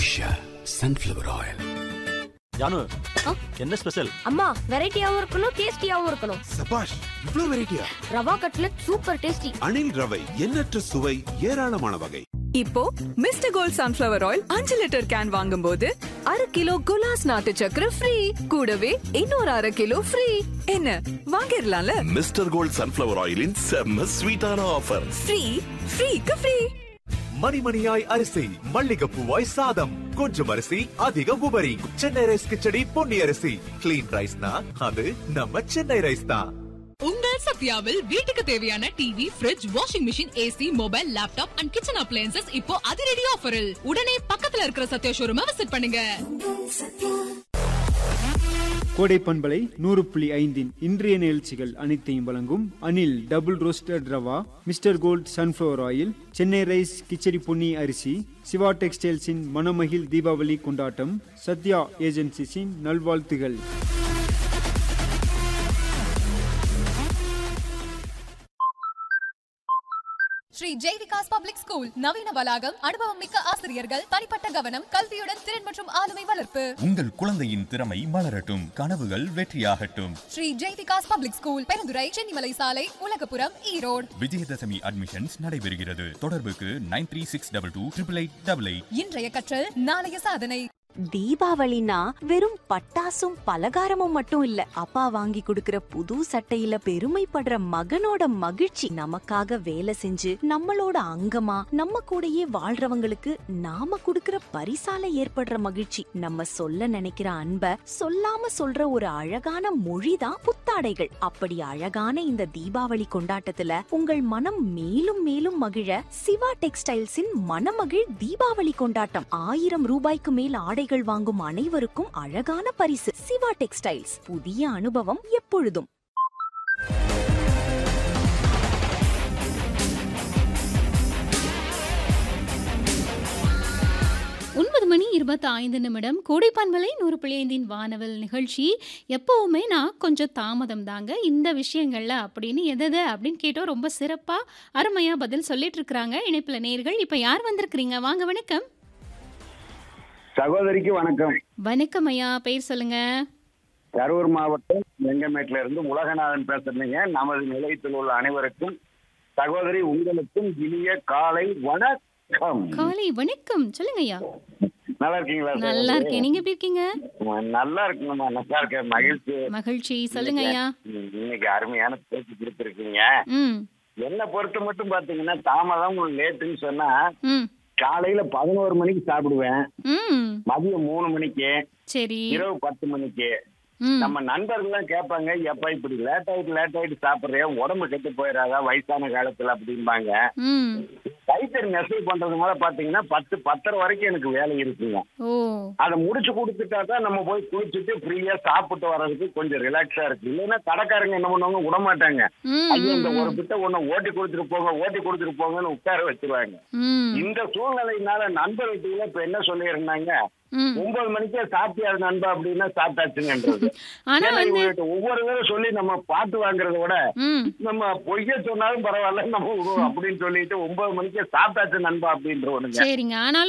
Usha sunflower oil Janu ஆ? என்ன special அம்மா வெரைட்டியாவும் இருக்கணும் டேஸ்டியாவும் இருக்கணும் சபாஷ் இவ்ளோ வெரைட்டியா ரவா கட்லட் சூப்பர் டேஸ்டி அணில் ரவை எண்ணற்ற சுவை ஏராளமான வகை இப்போ மிஸ்டர் கோல்ட் சன்ஃப்ளவர் ஆயில் அஞ்சு லிட்டர் கேன் வாங்கும்போது அரை கிலோ குலாஸ் நாட்டு சக்கரை ஃப்ரீ கூடவே இன்னொரு அரை கிலோ ஃப்ரீ என்ன வாங்கிடலாம்ல மிஸ்டர் கோல்ட் சன்ஃப்ளவர் ஆயிலின் செம்ம ஸ்வீட்டான ஆஃபர் ஃப்ரீ ஃப்ரீக்கு ஃப்ரீ மணிமணியாய் அரிசி மல்லிகைப்பூவாய் சாதம் கொஞ்சம் அரிசி அதிக உபரி சென்னை ரைஸ் கிச்சடி பொன்னி அரிசி கிளீன் ரைஸ்னா அது நம்ம சென்னை ரைஸ் தான் உங்கள் சத்யாவில் வீட்டுக்கு தேவையான TV fridge washing machine AC mobile laptop and kitchen appliances இப்போ அதிரடி ஆஃபரில் உடனே பக்கத்துல இருக்கிற சத்யா ஷோரூமை விசிட் பண்ணுங்க கோடை பண்பலை நூறு புள்ளி ஐந்தின் இன்றைய நிகழ்ச்சிகள் அனைத்தையும் வழங்கும் அனில் டபுள் ரோஸ்டட் ரவா mister gold sunflower oil Chennai rice khichdi Ponni அரிசி சிவா டெக்ஸ்டைல்ஸின் மணமகிழ் தீபாவளி கொண்டாட்டம் சத்யா ஏஜென்சிஸின் நல்வாழ்த்துகள் ஸ்ரீ ஜெய்விகாஸ் பப்ளிக் ஸ்கூல் நவீன வளாகம் அனுபவம் மிக்க ஆசிரியர்கள் தனிப்பட்ட கவனம் கல்வியுடன் திறன் மற்றும் ஆளுமை வளர்ப்பு உங்கள் குழந்தையின் திறமை மலரட்டும் கனவுகள் வெற்றியாகட்டும் ஸ்ரீ ஜெய்விகாஸ் பப்ளிக் ஸ்கூல் பெருந்துறை சென்னிமலை சாலை உலகபுரம் ஈரோடு விஜயதசமி அட்மிஷன்ஸ் நடைபெறுகிறது தொடர்புக்கு nine three six double two triple eight double eight இன்றைய கற்றல் நாளைய சாதனை தீபாவளினா வெறும் பட்டாசும் பலகாரமும் மட்டும் இல்ல அப்பா வாங்கி கொடுக்கிற புது சட்டையில பெருமைப்படுற மகனோட மகிழ்ச்சி நமக்காக வேலை செஞ்சு நம்மளோட அங்கமா நம்ம கூடயே வாழ்றவங்களுக்கு நாம கொடுக்கிற பரிசால ஏற்படுற மகிழ்ச்சி நம்ம சொல்ல நினைக்கிற அன்ப சொல்லாம சொல்ற ஒரு அழகான மொழிதான் புத்தாடைகள் அப்படி அழகான இந்த தீபாவளி கொண்டாட்டத்துல உங்கள் மனம் மேலும் மேலும் மகிழ சிவா டெக்ஸ்டைல்ஸின் மனமகிழ் தீபாவளி கொண்டாட்டம் ஆயிரம் ரூபாய்க்கு மேல் ஆடைகள் வாங்கும் அனைவருக்கும் அழகான பரிசு சிவா டெக்ஸ்டைல்ஸ் புதிய அனுபவம் எப்பொழுதும் ஒன்பது மணி இருபத்தி ஐந்து நிமிடம் கோடைப்பான்மலை நூறு பிள்ளைந்தின் வானவல் நிகழ்ச்சி எப்போவுமே நான் கொஞ்சம் தாமதம் தாங்க இந்த விஷயங்கள்ல அப்படின்னு எதது அப்படின்னு கேட்டோம் ரொம்ப சிறப்பாக அருமையாக பதில் சொல்லிட்டு இருக்கிறாங்க இணைப்பில் நேர்கள் இப்போ யார் வந்திருக்கிறீங்க வாங்க வணக்கம் சகோதரிக்கு வணக்கம் வணக்கம் ஐயா பெயர் சொல்லுங்க கரூர் மாவட்டம் வெங்கமேட்ல இருந்து உலகநாதன் பேசுறீங்க நமது நிலையத்தில் உள்ள அனைவருக்கும் சகோதரி உங்களுக்கும் இனிய காலை வணக்கம் காலை வணக்கம் சொல்லுங்க ஐயா நல்லா இருக்கீங்களா நல்லா சகோதரி? இருக்கேன் நீங்க எப்படி இருக்கீங்க ஆ, நல்லா இருக்குங்கம்மா நல்லா இருக்கேன் மகிழ்ச்சி மகிழ்ச்சி சொல்லுங்க ஐயா ம், இன்னைக்கு அருமையான பேச்சு கொடுத்துருக்கீங்க ம் என்னை பொறுத்த மட்டும் பாத்தீங்கன்னா தாமதம் லேட்டுன்னு சொன்னா ம் காலையில பதினோரு மணிக்கு சாப்பிடுவேன் ம் மதியம் மூணு மணிக்கு சரி இரவு பத்து மணிக்கு ம் நம்ம நண்பர்கள் எல்லாம் கேட்பாங்க எப்ப இப்படி லேட் ஆயிட்டு லேட் ஆயிட்டு சாப்பிடுறேன் உடம்பு கெட்டு போயிடாதா வயசான காலத்துல அப்படிம்பாங்க ம் கைத்தறி நெசவு பண்றது மேல பாத்தீங்கன்னா பத்து பத்தரை வரைக்கும் எனக்கு வேலை இருக்குங்க ஓ அதை முடிச்சு கொடுத்துட்டா தான் நம்ம போய் குளிச்சுட்டு ஃப்ரீயா சாப்பிட்டு வர்றதுக்கு கொஞ்சம் ரிலாக்ஸா இருக்கு இல்லைன்னா கடைக்காரங்க என்ன பண்ணுவாங்க விட மாட்டாங்க ம், ஐயோ இந்த ம், ஒரு ம். பிட்ட ஒண்ணு ஓட்டி கொடுத்துட்டு போங்க ஓட்டி கொடுத்துட்டு போங்கன்னு உட்கார வச்சிருவாங்க ம் இந்த சூழ்நிலையினால நண்பர் வீட்டுல இப்ப என்ன சொல்லியிருந்தாங்க ம் ஒன்பது மணிக்கே சாப்பிட்டியாரு நண்பா அப்படின்னா சாப்பிட்டாச்சுங்கன்றது ஆனா ஏன்னா வந்து இவங்ககிட்ட ஒவ்வொரு தடவை சொல்லி நம்ம பாட்டு வாங்குறத விட ம் நம்ம பொய்ய சொன்னாலும் பரவாயில்ல நம்ம விடுவோம் அப்படின்னு சொல்லிட்டு ஒன்பது மணிக்கே சாப்பிட்டாச்சு நண்பா அப்படின்றவனுங்க சரிங்க ஆனாலும்